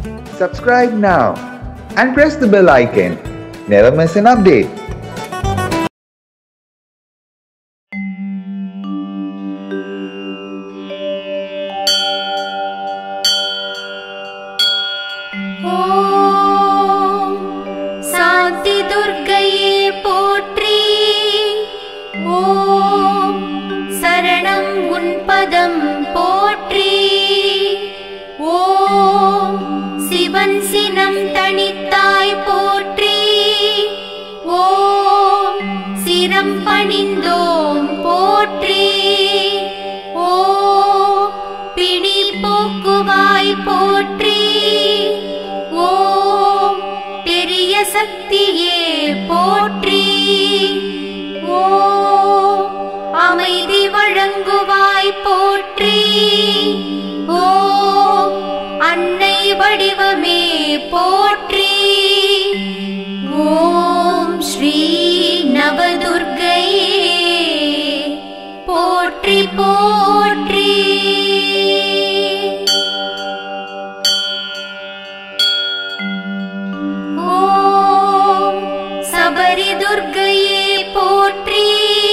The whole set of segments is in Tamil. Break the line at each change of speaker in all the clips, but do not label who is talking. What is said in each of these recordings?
Subscribe now and press the bell icon. Never miss an update.
ஓம் சாந்தி துர்க்கையே போற்றி ஓம் சரணம் உன் பதம் போற்றி ஓம் சிவன் சினம் தனித்தாய் போற்றி ஓம் சிரம் பணிந்தோம் போற்றி ஓம் பிணி போக்குவாய் போற்றி ஓம் பெரிய சக்தியே போற்றி ஓம் அமைதி வழங்குவாய் போற்றி ஓம் அன்னை வடிவமே போற்றி ஓம் ஸ்ரீ நவதுர்க்கையே போற்றி போற்றி ஓம் சபரி துர்க்கையே போற்றி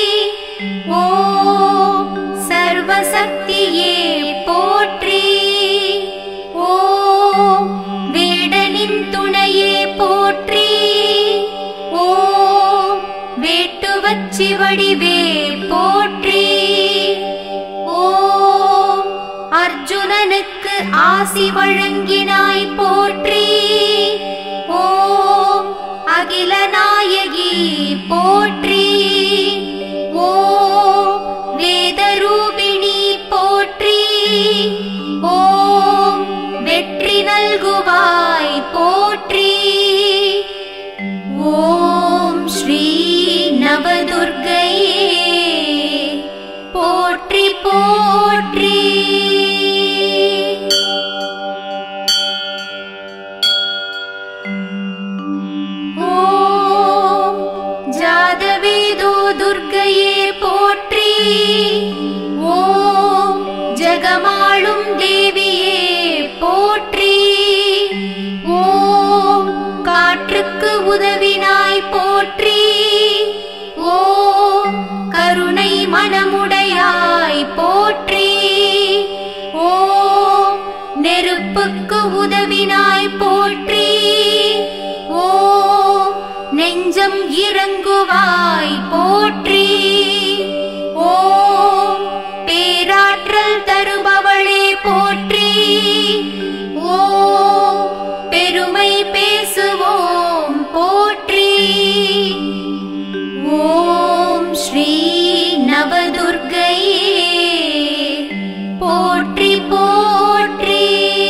ஓம் சர்வசக்தியே போற்றி ஓம் வேடனின் துணையே போற்றி ஓம் வேட்டுவச்சி வடிவே போற்றி ஓம் அர்ஜுனனுக்கு ஆசி வழங்கினாய் போற்றி ஓம் அகில நாயகி போற்றி ஓம் வேதரூபிணி போற்றி ஓம் வெற்றி நல்குவாய் போற்றி ஓம் ஸ்ரீ நவதுர்க்கையே போற்றி போற்றி ஓம் ஜாதவேதோ துர்க்கையே போற்றி ஓம் ஜெகமாளும் தேவியே போற்றி ஓம் காற்றுக்கு உதவினாய் போற்றி ஓம் கருணை மனமுடையாய் போற்றி ஓம் நெருப்புக்கு உதவினாய் போற்றி ஓம் நெஞ்சம் இறங்குவாய் போற்றி ஓம் பேராற்றல் தருபவளே போற்றி ஓம் பெருமை பேசுவோம் போற்றி ஓம் ஸ்ரீ நவதுர்க்கையே போற்றி போற்றி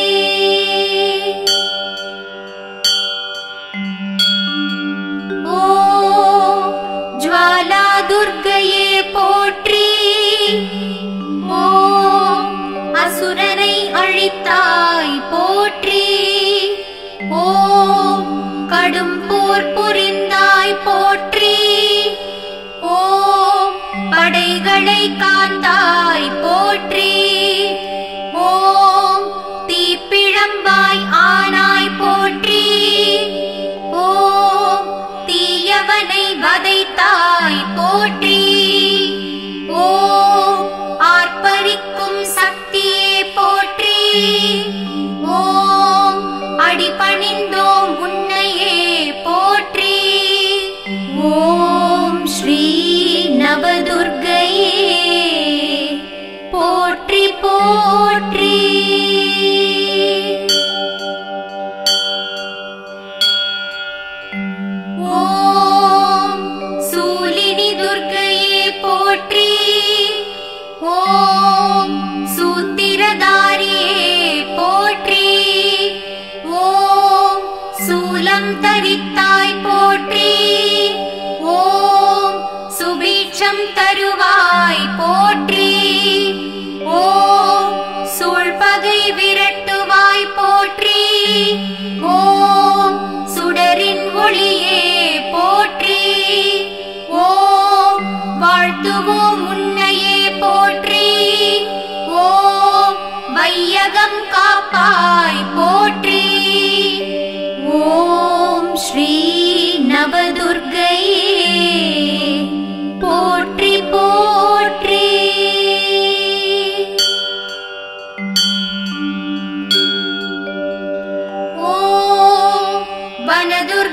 ஓம் ஜுவாலா துர்க்கையே போற்றி ஓம் அசுரனை அழித்தாய் போற்றி ஓம் கடும் போர் புரிந்தாய் போற்றி ஓம் படைகளை காத்தாய் போற்றி ஓம் தீப்பிழம்பாய் ஆனாய் போற்றி ஓம் தீயவனை வதைத்தாய் போற்றி ஓம் ஆர்ப்பரிக்கும் சக்தியே போற்றி ஓம் அடிபணிந்தோம் உன்னையே போற்றி ஓம் ஸ்ரீ நவதுர்க்கையே போற்றி போற்றி ஓம் சூலினி துர்க்கையே போற்றி ஓம் சூத்திரதாரியே போற்றி ஓம் சூலம் தரித்தாய் போற்றி ஓம் சுபீட்சம் தருவாய் போற்றி ஓம் சூழ்பகை விரட்டுவாய் போற்றி ஓம் சுடரின் ஒளியே போற்றி ஓம் வாழ்த்துவோம் உன்னையே போற்றி ஓம் வையகம் காப்பாய் போற்றி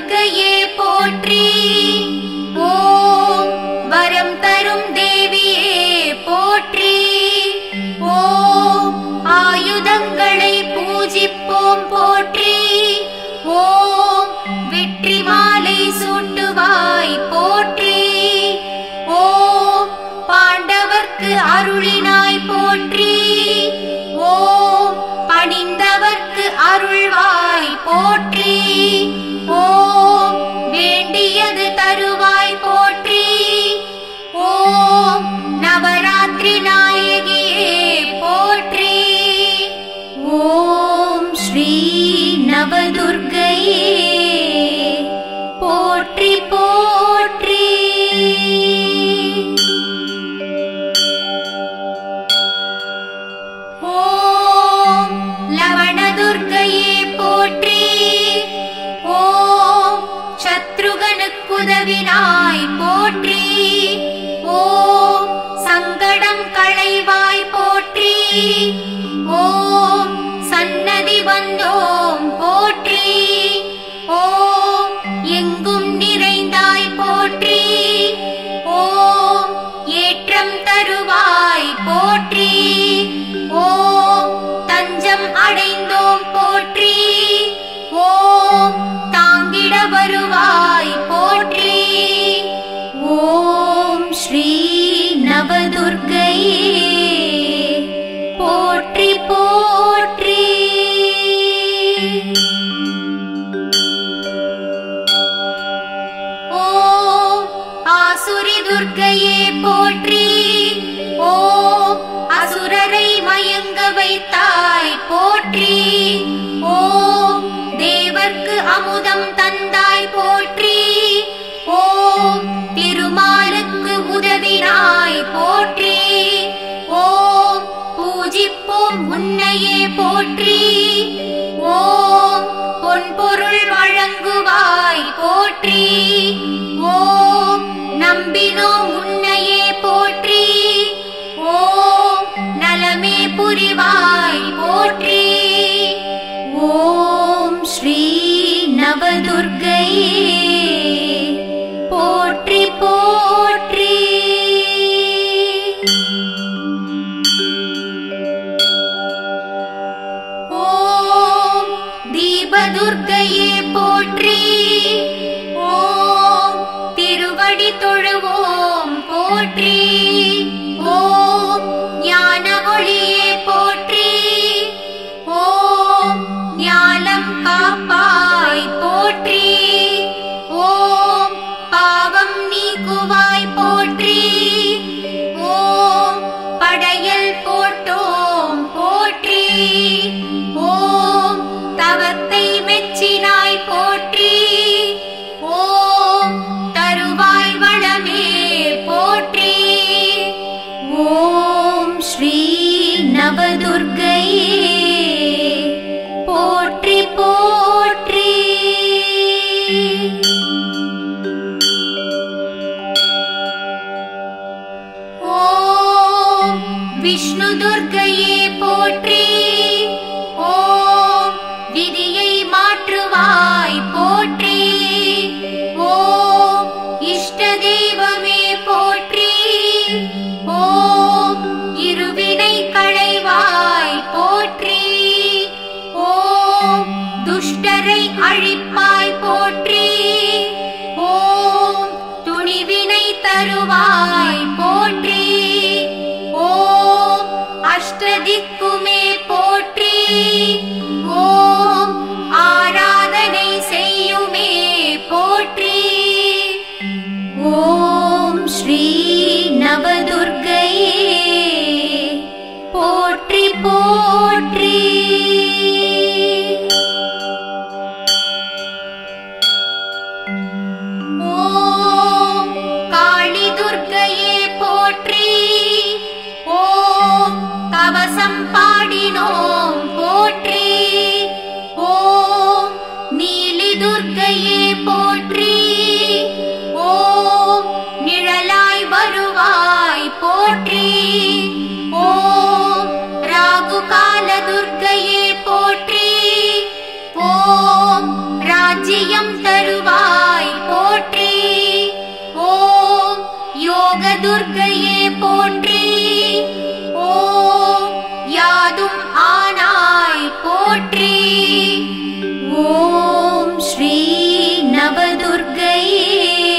நவதுர்க்கையே போற்றி ஓம் வரம் தரும் தேவியே போற்றி ஓம் ஆயுதங்களை பூஜிப்போம் போற்றி ஓம் வெற்றி மாலை சூட்டுவாய் போற்றி ஓம் பாண்டவர்க்கு அருளினாய் போற்றி ஓம் பணிந்தவர்க்கு அருள்வாய் போற்றி ஓம் வேண்டியது தருவாய் போற்றி ஓம் நவராத்திரி நாயகியே போற்றி ஓம் ஸ்ரீ நவதுர்க்கையே போற்றி போற்றி ஓம் லவணதுர்க்கையே போற்றி ஓம் சத்ருகனுக்குதவினாய் போற்றி ஓம் சங்கடம் களைவாய் போற்றி ஓம் சன்னதி வந்தோம் போற்றி ஓம் எங்கும் நிறைந்தாய் போற்றி ஓம் ஏற்றம் தருவாய் போற்றி ஓம் தஞ்சம் அடைந்தோம் போற்றி ஓம் தாங்கிட வருவாய் போற்றி ஓம் ஸ்ரீ நவதுர்க்கையே போற்றி போற்றி ஓம் ஆசுரி துர்க்கையே போற்றி ஓம் அசுரரை மயங்க வைத்தாய் போற்றி ஓம் தேவர்க்கு அமுதம் தந்தாய் போற்றி ஓம் திருமாலுக்கு உதவினாய் போற்றி ஓம் பூஜிப்போம் உன்னையே போற்றி ஓம் பொன்பொருள் வழங்குவாய் போற்றி ஓம் நம்பினோம் உன்னையே போற்றி ஓம் நலமே புரிவாய் போற்றி ஓம் ஸ்ரீ நவதுர்க்கையே போற்றி போற்றி ஓம் தீபதுர்க்கையே போற்றி ஓம் திருவடி தொழுவோம் போற்றி ஓம் ஞான ஒளியே போற்றி ஓம் ஞானம் காப்பாய் போற்றி ஓம் பாவம் நீக்குவாய் போற்றி ஓம் படையல் போட்டோம் போற்றி ஓம் தவத்தை மெச்சினாய் போற்றி ஓம் தருவாய் வளமே போற்றி ஓம் ஸ்ரீ நவதுர்க்கையே போற்றி போற்றி ஓம் விஷ்ணு துர்க்கையே போற்றி ஓம் விதியை மாற்றுவாய் போற்றி ஓம் இஷ்ட தெய்வமே போற்றி ஓம் இருவினை களைவாய் போற்றி ஓம் துஷ்டரை அழிப்பாய் போற்றி ஓம் துணிவினை தருவாய் போற்றி ஓம் அஷ்டதிக்குமே போற்றி ஓம் ஆராதனை செய்யுமே போற்றி ஓம் ஸ்ரீ நவதுர்க்கையே போற்றி போற்றி துர்க்கையே போற்றி ஓம் யாதும் ஆனாய் போற்றி ஓம் ஸ்ரீ நவதுர்க்கையே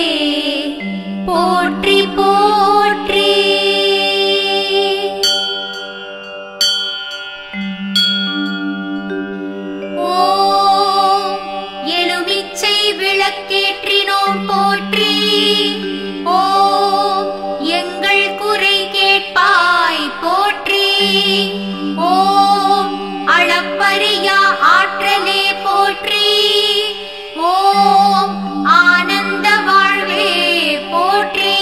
போற்றி போற்றி ஓம் எலுமிச்சை விளக்கேற்றினோம் போற்றி ஓம் எங்கள் குறை கேட்பாய் போற்றி ஓம் அளப்பரியா ஆற்றலே போற்றி ஓம் ஆனந்த வாழ்வே போற்றி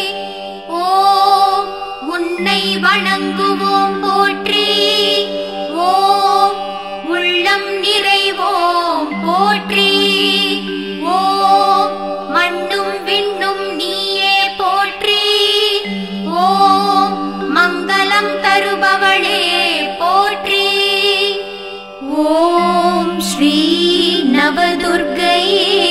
ஓம் உன்னை வணங்குவோம் போற்றி ஓம் உள்ளம் நிறைவோம் போற்றி ஓம் மண்ணும் விண்ணும் நீயே போற்றி ஓம் மங்களம் தருபவளே போற்றி ஓம் ஸ்ரீ நவதுர்க்கையே